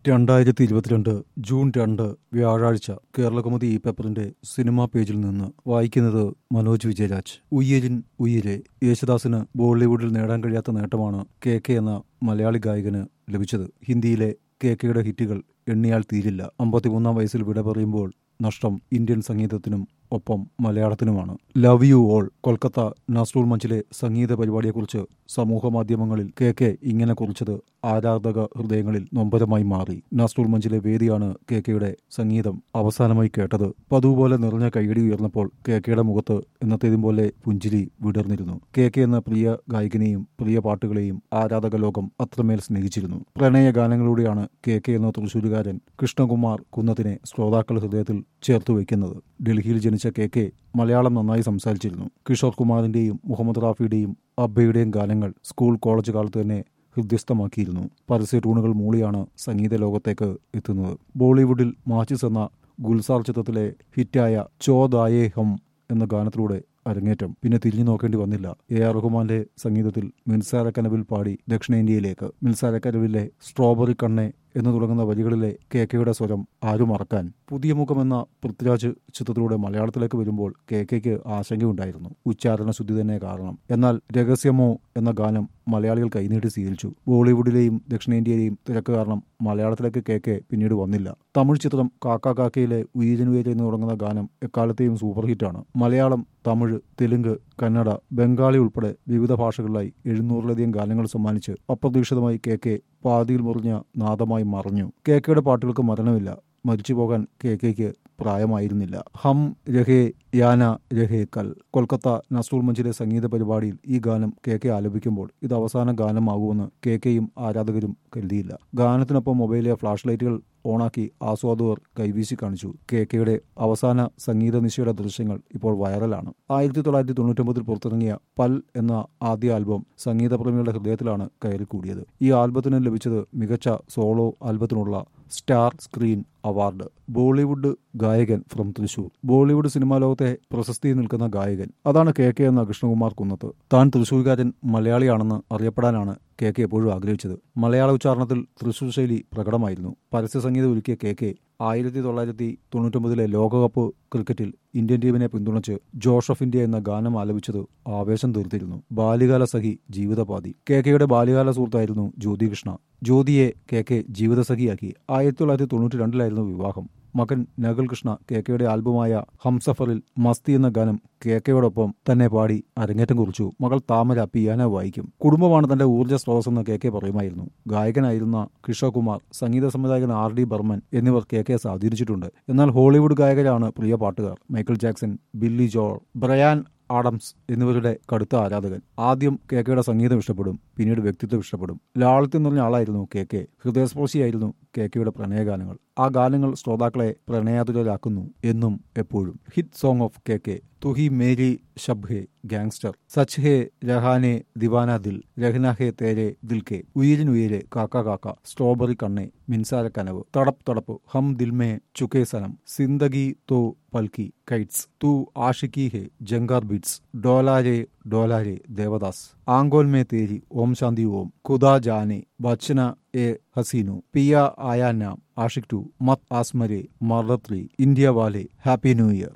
രണ്ടായിരത്തി ഇരുപത്തിരണ്ട് ജൂൺ രണ്ട് വ്യാഴാഴ്ച കേരളകൗമുദി ഈ പേപ്പറിന്റെ സിനിമാ പേജിൽ നിന്ന് വായിക്കുന്നത് മനോജ് വിജയരാജ് ഉയ്യരിൻ ഉയ്യരെ യേശുദാസിന് ബോളിവുഡിൽ നേടാൻ കഴിയാത്ത നേട്ടമാണ് കെ കെ എന്ന മലയാളി ഗായകന് ലഭിച്ചത് ഹിന്ദിയിലെ കെ കെയുടെ ഹിറ്റുകൾ എണ്ണിയാൽ തീരില്ല അമ്പത്തിമൂന്നാം വയസ്സിൽ വിട പറയുമ്പോൾ നഷ്ടം ഇന്ത്യൻ സംഗീതത്തിനും ഒപ്പം മലയാളത്തിനുമാണ് love you all Kolkata Nazrul മഞ്ചിലെ സംഗീത പരിപാടിയെക്കുറിച്ച് സമൂഹ മാധ്യമങ്ങളിൽ കെ കെ ഇങ്ങനെ കുറിച്ചത് ആരാധക ഹൃദയങ്ങളിൽ നൊമ്പരമായി മാറി നാസ്റൂൾ മഞ്ചിലെ വേദിയാണ് കെ കെയുടെ സംഗീതം അവസാനമായി കേട്ടത് പതിവ് പോലെ നിറഞ്ഞ കൈയടി ഉയർന്നപ്പോൾ കെ കെയുടെ മുഖത്ത് എന്നത്തേതും പോലെ പുഞ്ചിരി വിടർന്നിരുന്നു കെ കെ എന്ന പ്രിയ ഗായകനെയും പ്രിയ പാട്ടുകളെയും ആരാധക ലോകം അത്രമേൽ സ്നേഹിച്ചിരുന്നു പ്രണയ ഗാനങ്ങളിലൂടെയാണ് കെ കെ എന്ന തൃശൂരുകാരൻ കൃഷ്ണകുമാർ കുന്നത്തിനെ ശ്രോതാക്കൾ ഹൃദയത്തിൽ ചേർത്ത് വയ്ക്കുന്നത് ഡൽഹിയിൽ ജനിച്ച കെ കെ മലയാളം നന്നായി സംസാരിച്ചിരുന്നു കിഷോർ കുമാറിന്റെയും മുഹമ്മദ് റാഫിയുടെയും അബ്ബയുടെയും ഗാനങ്ങൾ സ്കൂൾ കോളേജ് കാലത്ത് തന്നെ ഹൃദ്യസ്ഥമാക്കിയിരുന്നു പരസ്യ ട്യൂണുകൾ മൂളിയാണ് സംഗീത ലോകത്തേക്ക് എത്തുന്നത് ബോളിവുഡിൽ മാച്ചിസ് എന്ന ഗുൽസാർ ചിത്രത്തിലെ ഹിറ്റായ ചോ ദായേ ഹം എന്ന ഗാനത്തിലൂടെ അരങ്ങേറ്റം പിന്നെ തിരിഞ്ഞു നോക്കേണ്ടി വന്നില്ല എ ആർ റഹ്മാന്റെ സംഗീതത്തിൽ മിൻസാരക്കനവിൽ പാടി ദക്ഷിണേന്ത്യയിലേക്ക് മിൻസാരക്കനവിലെ സ്ട്രോബെറി കണ്ണെ എന്ന് തുടങ്ങുന്ന വരികളിലെ കെ കെയുടെ സ്വരം ആരും മറക്കാൻ പുതിയ മുഖമെന്ന പൃഥ്വിരാജ് ചിത്രത്തിലൂടെ മലയാളത്തിലേക്ക് വരുമ്പോൾ കെ കെക്ക് ആശങ്കയുണ്ടായിരുന്നു ഉച്ചാരണ ശുദ്ധി തന്നെ കാരണം എന്നാൽ രഹസ്യമോ എന്ന ഗാനം മലയാളികൾ കൈനീട്ടി സ്വീകരിച്ചു ബോളിവുഡിലെയും ദക്ഷിണേന്ത്യയിലെയും തിരക്ക് കാരണം മലയാളത്തിലേക്ക് കെ കെ പിന്നീട് വന്നില്ല തമിഴ് ചിത്രം കാക്ക കാക്കയിലെ ഉയരൻ ഉയരെ എന്ന് തുടങ്ങുന്ന ഗാനം എക്കാലത്തെയും സൂപ്പർ ഹിറ്റാണ് മലയാളം തമിഴ് തെലുങ്ക് കന്നഡ ബംഗാളി ഉൾപ്പെടെ വിവിധ ഭാഷകളിലായി എഴുന്നൂറിലധികം ഗാനങ്ങൾ സമ്മാനിച്ച് അപ്രതീക്ഷിതമായി കെ കെ പാതിയിൽ മുറിഞ്ഞ നാദമായി മറഞ്ഞു കെ കെയുടെ പാട്ടുകൾക്ക് മരണമില്ല മരിച്ചു പോകാൻ കെ കെക്ക് പ്രായമായിരുന്നില്ല ഹം രഹേ യാന രഹേ കൽ കൊൽക്കത്ത നസ്രൂൾ മഞ്ചിലെ സംഗീത പരിപാടിയിൽ ഈ ഗാനം കെ കെ ആലപിക്കുമ്പോൾ ഇത് അവസാന ഗാനമാകുമെന്ന് കെ കെയും ആരാധകരും കരുതിയില്ല ഗാനത്തിനൊപ്പം മൊബൈലിലെ ഫ്ലാഷ് ലൈറ്റുകൾ ഓണാക്കി ആസ്വാദകർ കൈവീശി കാണിച്ചു കെ കെയുടെ അവസാന സംഗീത നിശയുടെ ദൃശ്യങ്ങൾ ഇപ്പോൾ വൈറലാണ് ആയിരത്തി തൊള്ളായിരത്തി തൊണ്ണൂറ്റൊമ്പതിൽ പുറത്തിറങ്ങിയ പൽ എന്ന ആദ്യ ആൽബം സംഗീതപ്രേമികളുടെ ഹൃദയത്തിലാണ് കയറി കൂടിയത് ഈ ആൽബത്തിന് ലഭിച്ചത് മികച്ച സോളോ ആൽബത്തിനുള്ള സ്റ്റാർ സ്ക്രീൻ അവാർഡ് ബോളിവുഡ് ഗായകൻ ഫ്രം തൃശൂർ ബോളിവുഡ് സിനിമാ ലോകത്തെ പ്രശസ്തി നിൽക്കുന്ന ഗായകൻ അതാണ് കെ കെ എന്ന കൃഷ്ണകുമാർ കുന്നത്ത് താൻ തൃശൂർകാരൻ മലയാളിയാണെന്ന് അറിയപ്പെടാനാണ് കെ കെ എപ്പോഴും ആഗ്രഹിച്ചത് മലയാള ഉച്ചാരണത്തിൽ തൃശൂർ ശൈലി പ്രകടമായിരുന്നു പരസ്യ സംഗീതം ഒരുക്കിയ കെ കെ ആയിരത്തി തൊള്ളായിരത്തി തൊണ്ണൂറ്റൊമ്പതിലെ ലോകകപ്പ് ക്രിക്കറ്റിൽ ഇന്ത്യൻ ടീമിനെ പിന്തുണച്ച് ജോഷ് ഓഫ് ഇന്ത്യ എന്ന ഗാനം ആലപിച്ചത് ആവേശം തീർത്തിരുന്നു ബാല്യകാല സഖി ജീവിതപാതി കെ കെയുടെ ബാല്യകാല സുഹൃത്തായിരുന്നു ജ്യോതികൃഷ്ണ ജ്യോതിയെ കെ കെ ജീവിതസഖിയാക്കി ആയിരത്തി തൊള്ളായിരത്തി തൊണ്ണൂറ്റി രണ്ടിലായിരുന്നു വിവാഹം മകൻ നഗൽ കൃഷ്ണ കെ കെയുടെ ആൽബമായ ഹംസഫറിൽ മസ്തി എന്ന ഗാനം കെ കെയോടൊപ്പം തന്നെ പാടി അരങ്ങേറ്റം കുറിച്ചു മകൾ താമര പിയാനോ വായിക്കും കുടുംബമാണ് തന്റെ ഊർജ്ജ സ്രോതസ്സെന്ന് കെ കെ പറയുമായിരുന്നു ഗായകനായിരുന്ന കിഷോർ കുമാർ സംഗീത സംവിധായകൻ ആർ ഡി ബർമൻ എന്നിവർ കെ കെ സ്വാധീനിച്ചിട്ടുണ്ട് എന്നാൽ ഹോളിവുഡ് ഗായകരാണ് പ്രിയ പാട്ടുകാർ Michael Jackson Billy Joel Bryan Adams എന്നിവരുടെ കടുത്ത ആരാധകൻ ആദ്യം കെ കെയുടെ സംഗീതം ഇഷ്ടപ്പെടും പിന്നീട് വ്യക്തിത്വം ഇഷ്ടപ്പെടും ലാളിത്യം നിറഞ്ഞ ആളായിരുന്നു കെ കെ ഹൃദയസ്പർശിയായിരുന്നു കെ കെയുടെ പ്രണയഗാനങ്ങൾ ആ ഗാനങ്ങൾ ശ്രോതാക്കളെ പ്രണയാതുരാക്കുന്നു എന്നും എപ്പോഴും hit song of K K തുഹി മേരി ശബ് ഹെ ഗാങ്സ്റ്റർ സച്ച് ഹേ രഹാനെ ദിവാന ദിൽ രഹ്ന ഹേ തേരെ ദിൽ കെ ഉയിരിൻ ഉയരെ കാക്ക കാക്ക സ്ട്രോബെറി കണ്ണെ മിൻസാര കനവ് തടപ്പ് തടപ്പ് ഹം ദിൽ മേ ചുക്കേ സനം സിന്ദഗി തോ പൽക്കി കൈറ്റ്സ് തു ആഷിക്കി ഹെ ജങ്കാർ ബീറ്റ്സ് ഡോലാരെ ഡോലാരെ ദേവദാസ് ആങ്കോൽ മേ തേരി ഓം ശാന്തി ഓം ഖുദാ ജാനെ ബച്ചന എ ഹസീനു പിയ ആയ നാം ആഷിക് ടു മത് ആസ്മരെ മർദത്രി ഇന്ത്യ വാലെ ഹാപ്പി ന്യൂ ഇയർ